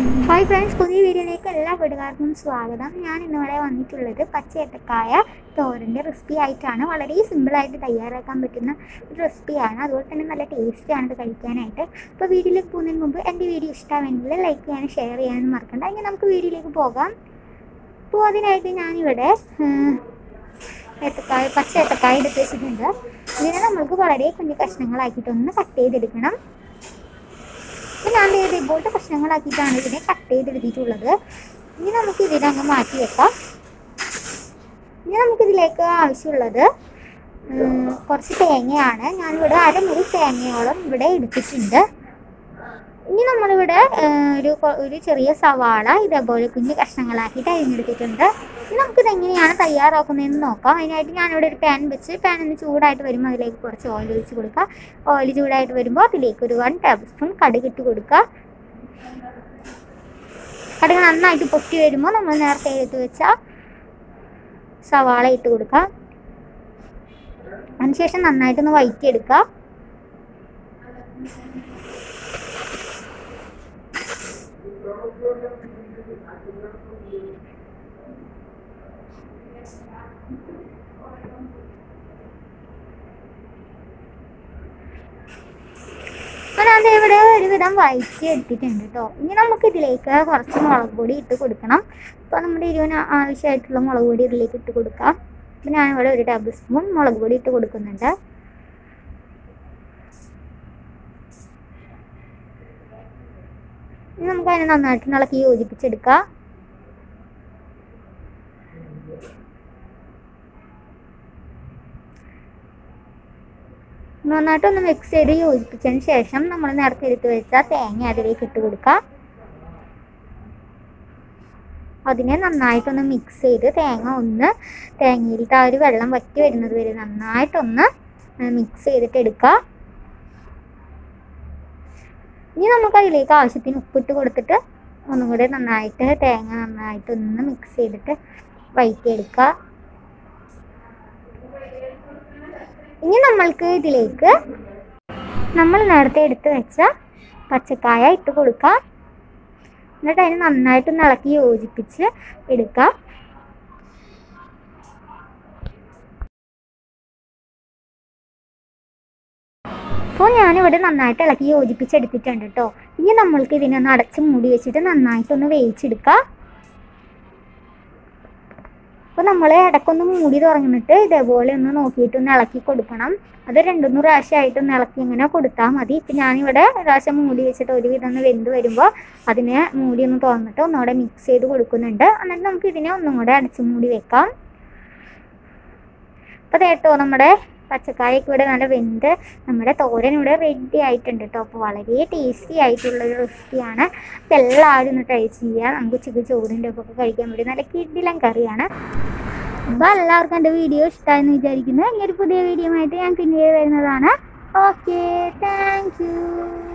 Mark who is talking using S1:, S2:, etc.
S1: hi friends പുതിയ വീഡിയോയിലേക്ക് എല്ലാ വീടുകാർക്കും സ്വാഗതം ഞാൻ ഇന്നിവിടെ വന്നിട്ടുള്ളത് പച്ചയേത്തക്കായ തോരൻ്റെ റെസിപ്പി ആയിട്ടാണ് വളരെ സിമ്പിളായിട്ട് തയ്യാറാക്കാൻ പറ്റുന്ന ഒരു റെസിപ്പിയാണ് അതുപോലെ തന്നെ നല്ല ടേസ്റ്റിയാണ് ഇത് കഴിക്കാനായിട്ട് അപ്പോൾ വീഡിയോയിലേക്ക് പോകുന്നതിന് മുമ്പ് എൻ്റെ വീഡിയോ ഇഷ്ടമാണെങ്കിൽ ലൈക്ക് ചെയ്യാനും ഷെയർ ചെയ്യാനും മറക്കണ്ട ഇനി നമുക്ക് വീഡിയോയിലേക്ക് പോകാം അപ്പോൾ അതിനായിട്ട് ഞാനിവിടെ ഉം, ഏത്തക്കായ പച്ച ഏത്തക്കായ എടുത്ത് വെച്ചിട്ടുണ്ട് ഇതിനെ നമ്മൾക്ക് വളരെ കുഞ്ഞു കഷ്ണങ്ങളാക്കിയിട്ടൊന്ന് കട്ട് ചെയ്തെടുക്കണം അപ്പോൾ ഞാൻ ദേ ഇതുപോലത്തെ കഷ്ണങ്ങളാക്കിയിട്ടാണ് ഇതിനെ കട്ട് ചെയ്തെടുത്തിട്ടുള്ളത് ഇനി നമുക്ക് ഇതിനെ അങ്ങ് മാറ്റി വെക്കാം ഇനി നമുക്കിതിലേക്ക് ആവശ്യമുള്ളത് ഉം, കുറച്ച് തേങ്ങയാണ് ഞാനിവിടെ അരമുറി തേങ്ങയോളം ഇവിടെ എടുത്തിട്ടുണ്ട് ഇനി നമ്മളിവിടെ ഏർ, ഒരു കൊ- ഒരു ചെറിയ സവാള ഇതേപോലെ കുഞ്ഞു കഷ്ണങ്ങളാക്കിയിട്ട് അരിഞ്ഞെടുത്തിട്ടുണ്ട് ഇനി നമുക്കിത് എങ്ങനെയാണ് തയ്യാറാക്കുന്നതെന്ന് നോക്കാം അതിനായിട്ട് ഞാനിവിടെ ഒരു പാൻ വെച്ച് പാൻ ഒന്ന് ചൂടായിട്ട് വരുമ്പോൾ അതിലേക്ക് കുറച്ച് ഓയിൽ ഒഴിച്ച് കൊടുക്കുക ഓയിൽ ചൂടായിട്ട് വരുമ്പോൾ അതിലേക്ക് ഒരു വൺ ടേബിൾ സ്പൂൺ കടുക് ഇട്ട് കൊടുക്കുക കടുക് നന്നായിട്ട് പൊട്ടി വരുമ്പോൾ നമ്മൾ നേരത്തെ എടുത്ത് വെച്ച സവാള ഇട്ട് കൊടുക്കുക അതിനുശേഷം നന്നായിട്ടൊന്ന് വഴറ്റിയെടുക്കുക അപ്പോൾ അത് ഇവിടെ ഒരുവിധം വഴറ്റി എടുത്തിട്ടുണ്ട് കേട്ടോ ഇനി നമുക്ക് ഇതിലേക്ക് കുറച്ച് മുളക് പൊടി ഇട്ട് കൊടുക്കണം അപ്പോൾ നമ്മുടെ എരിവിന് ആവശ്യമായിട്ടുള്ള മുളക് പൊടി ഇതിലേക്ക് ഇട്ട് കൊടുക്കാം അപ്പോൾ ഞാനിവിടെ ഒരു ടേബിൾ സ്പൂൺ മുളക് പൊടി ഇട്ട് കൊടുക്കുന്നുണ്ട് ഇനി നമുക്ക് അതിനെ നന്നായിട്ട് ഇളക്കി യോജിപ്പിച്ചെടുക്കാം നന്നായിട്ടൊന്ന് മിക്സ് ചെയ്ത് യോജിപ്പിച്ചതിന് ശേഷം നമ്മൾ നേരത്തെ എടുത്ത് വെച്ച തേങ്ങ അതിലേക്ക് ഇട്ട് കൊടുക്കുക അതിനെ നന്നായിട്ടൊന്ന് മിക്സ് ചെയ്ത് തേങ്ങ ഒന്ന് തേങ്ങയിലത്തെ ആ ഒരു വെള്ളം വറ്റി വരുന്നത് വരെ നന്നായിട്ടൊന്ന് മിക്സ് ചെയ്തിട്ട് എടുക്കുക ഇനി നമുക്ക് അതിലേക്ക് ആവശ്യത്തിന് ഉപ്പിട്ട് കൊടുത്തിട്ട് ഒന്നും കൂടി നന്നായിട്ട് തേങ്ങ നന്നായിട്ടൊന്ന് മിക്സ് ചെയ്തിട്ട് വഴറ്റിയെടുക്കുക ഇനി നമ്മൾക്ക് ഇതിലേക്ക് നമ്മൾ നേരത്തെ എടുത്ത് വെച്ച പച്ചക്കായ ഇട്ട് കൊടുക്കാം എന്നിട്ട് അതിന് നന്നായിട്ട് ഇളക്കി യോജിപ്പിച്ച് എടുക്കാം അപ്പോൾ ഞാനിവിടെ നന്നായിട്ട് ഇളക്കി യോജിപ്പിച്ചെടുത്തിട്ടുണ്ട് കേട്ടോ ഇനി നമ്മൾക്ക് ഇതിനൊന്ന് അടച്ച് മൂടി വെച്ചിട്ട് നന്നായിട്ടൊന്ന് വേവിച്ചെടുക്കാം അപ്പോൾ നമ്മൾ ഇടയ്ക്കൊന്ന് മൂടി തുറന്നിട്ട് ഇതേപോലെ ഒന്ന് നോക്കിയിട്ട് ഒന്ന് ഇളക്കി കൊടുക്കണം അത് രണ്ടു മൂന്ന് പ്രാവശ്യമായിട്ട് ഒന്ന് ഇളക്കി ഇങ്ങനെ കൊടുത്താൽ മതി ഇപ്പം ഞാനിവിടെ ഒരു പ്രാവശ്യം മൂടി വെച്ചിട്ട് ഒരുവിധം ഒന്ന് വെന്ത് വരുമ്പോൾ അതിനെ മൂടി ഒന്ന് തുറന്നിട്ട് ഒന്നുകൂടെ മിക്സ് ചെയ്ത് കൊടുക്കുന്നുണ്ട് എന്നിട്ട് നമുക്ക് ഇതിനെ ഒന്നും കൂടെ അടച്ച് മൂടി വെക്കാം അപ്പോൾ കേട്ടോ നമ്മുടെ പച്ചക്കായൊക്കെ ഇവിടെ നല്ല വെന്ത് നമ്മുടെ തോരൻ ഇവിടെ റെഡി ആയിട്ടുണ്ട് കേട്ടോ അപ്പോൾ വളരെ ടേസ്റ്റി ആയിട്ടുള്ളൊരു റെസിപ്പിയാണ് അപ്പോൾ എല്ലാവരും ഒന്ന് ട്രൈ ചെയ്യുക നമുക്ക് ഉച്ചയ്ക്ക് ചോറിൻ്റെ ഒപ്പം ഒക്കെ കഴിക്കാൻ പറ്റും നല്ല കിഡിലൻ കറിയാണ് അപ്പോൾ എല്ലാവർക്കും എൻ്റെ വീഡിയോ ഇഷ്ടമായെന്ന് വിചാരിക്കുന്നു ഇനി ഒരു പുതിയ വീഡിയോ ആയിട്ട് ഞാൻ പിന്നീട് വരുന്നതാണ് ഓക്കെ താങ്ക് യു